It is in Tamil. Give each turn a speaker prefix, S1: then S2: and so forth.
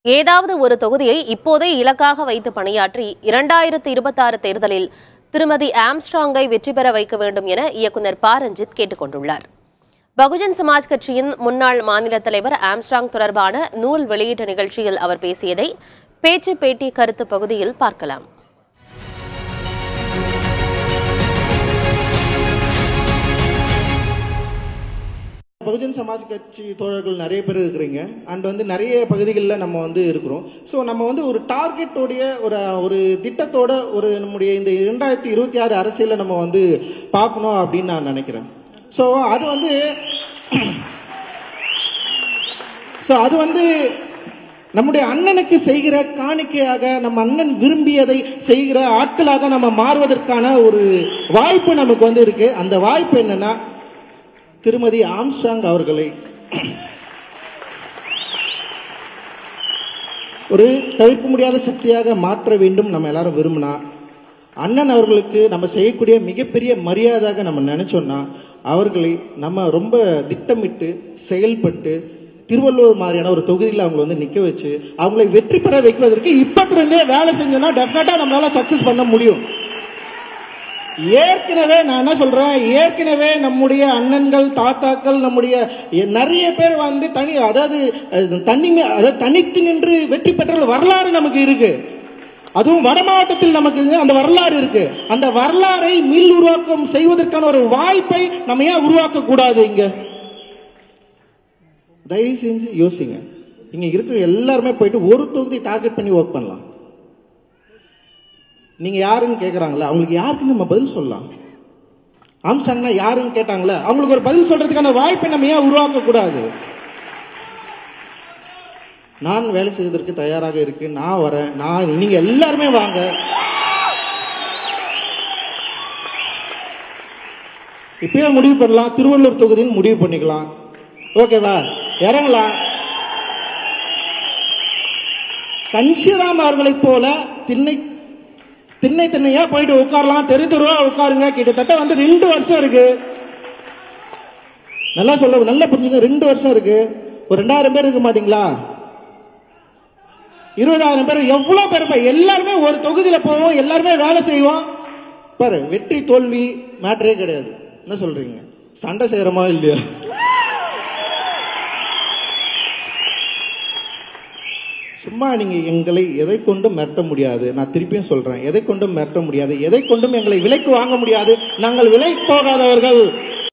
S1: ஏதாவது ஒரு தொகுதியை இப்போதே இலக்காக வைத்து பணியாற்றி இரண்டாயிரத்து இருபத்தாறு தேர்தலில் திருமதி ஆம்ஸ்ட்ராங்கை வெற்றி பெற வைக்க வேண்டும் என இயக்குனர் ப ரஞ்சித் கேட்டுக் கொண்டுள்ளார் பகுஜன் சமாஜ் கட்சியின் முன்னாள் மாநில தலைவர் ஆம்ஸ்ட்ராங் தொடர்பான நூல் வெளியீட்டு நிகழ்ச்சியில் அவர் பேசியதை பேச்சு பேட்டி கருத்து பகுதியில் பார்க்கலாம்
S2: பகுஜன் சமாஜ் கட்சி தோழர்கள் நிறைய பேர் இருக்கிறீங்க அண்ட் வந்து நிறைய பகுதிகளில் நம்ம வந்து இருக்கிறோம் ஸோ நம்ம வந்து ஒரு டார்கெட்டோடைய ஒரு ஒரு திட்டத்தோட ஒரு நம்முடைய இந்த இரண்டாயிரத்தி இருபத்தி ஆறு அரசியலை நம்ம வந்து பார்க்கணும் அப்படின்னு நான் நினைக்கிறேன் ஸோ அது வந்து ஸோ அது வந்து நம்முடைய அண்ணனுக்கு செய்கிற காணிக்கையாக நம்ம அண்ணன் விரும்பியதை செய்கிற ஆட்களாக நம்ம மாறுவதற்கான ஒரு வாய்ப்பு நமக்கு வந்து இருக்கு அந்த வாய்ப்பு என்னன்னா திருமதி ஆம்ஸ்டாங் அவர்களை ஒரு தவிர்க்க முடியாத சக்தியாக மாற்ற வேண்டும் நம்ம எல்லாரும் விரும்பினா அண்ணன் அவர்களுக்கு நம்ம செய்யக்கூடிய மிகப்பெரிய மரியாதையாக நம்ம நினைச்சோம்னா அவர்களை நம்ம ரொம்ப திட்டமிட்டு செயல்பட்டு திருவள்ளூர் மாதிரியான ஒரு தொகுதியில் அவங்களை வந்து நிக்க வச்சு அவங்களை வெற்றி பெற வைப்பதற்கு இப்பத்திலிருந்தே வேலை செஞ்சோம்னா டெஃபினட்டா நம்மளால சக்சஸ் பண்ண முடியும் ஏற்கனவே நான் என்ன சொல்றேன் ஏற்கனவே நம்முடைய அண்ணன்கள் தாத்தாக்கள் நம்முடைய எ- நிறைய பேர் வந்து தனி அதாவது அஹ், தனி அதாவது தனித்து நின்று வெற்றி பெற்ற வரலாறு நமக்கு இருக்கு அதுவும் வட மாவட்டத்தில் நமக்கு அந்த வரலாறு இருக்கு அந்த வரலாறை மீள் உருவாக்கம் செய்வதற்கான ஒரு வாய்ப்பை நம்ம ஏன் உருவாக்க கூடாது இங்க தயவு செஞ்சு யோசிங்க இங்க இருக்கிற எல்லாருமே போயிட்டு ஒரு தொகுதி டார்கெட் பண்ணி ஒர்க் பண்ணலாம் நீங்க யாருன்னு கேக்குறாங்களா அவங்களுக்கு யாருக்கு நம்ம பதில் சொல்லலாம் ஆம்ஸ்டாங்னா யாருன்னு கேட்டாங்களா அவங்களுக்கு ஒரு பதில் சொல்றதுக்கான வாய்ப்பை நம்ம ஏன் உருவாக்க கூடாது நான் வேலை செய்வதற்கு தயாராக இருக்கு நான் வரேன் நான் நீங்க எல்லாருமே வாங்க இப்பயே முடிவு பண்ணலாம் திருவள்ளூர் தொகுதின்னு முடிவு பண்ணிக்கலாம் ஓகேவா இறங்கலாம் கன்ஷிராம் அவர்களைப் போல திண்ணை திண்ணை திண்ணையா போயிட்டு உட்காரலாம் தெரு தெருவா உட்காருங்க கிட்டத்தட்ட வந்து ரெண்டு வருஷம் இருக்கு நல்லா சொல்ல நல்லா புரிஞ்சுங்க ரெண்டு வருஷம் இருக்கு ஒரு ரெண்டாயிரம் பேர் இருக்க மாட்டீங்களா இருபதாயிரம் பேர் எவ்வளவு பேர் இருப்பா? எல்லாருமே ஒரு தொகுதியில போவோம் எல்லாருமே வேலை செய்வோம் பாரு வெற்றி தோல்வி மேட்டரே கிடையாது என்ன சொல்றீங்க சண்டை செய்யறோமா இல்லையா சும்மா நீங்க எங்களை எதை கொண்டும் மிரட்ட முடியாது நான் திருப்பியும் சொல்றேன் எதை கொண்டும் மிரட்ட முடியாது எதை கொண்டும் எங்களை விலைக்கு வாங்க முடியாது நாங்கள் விலை போகாதவர்கள்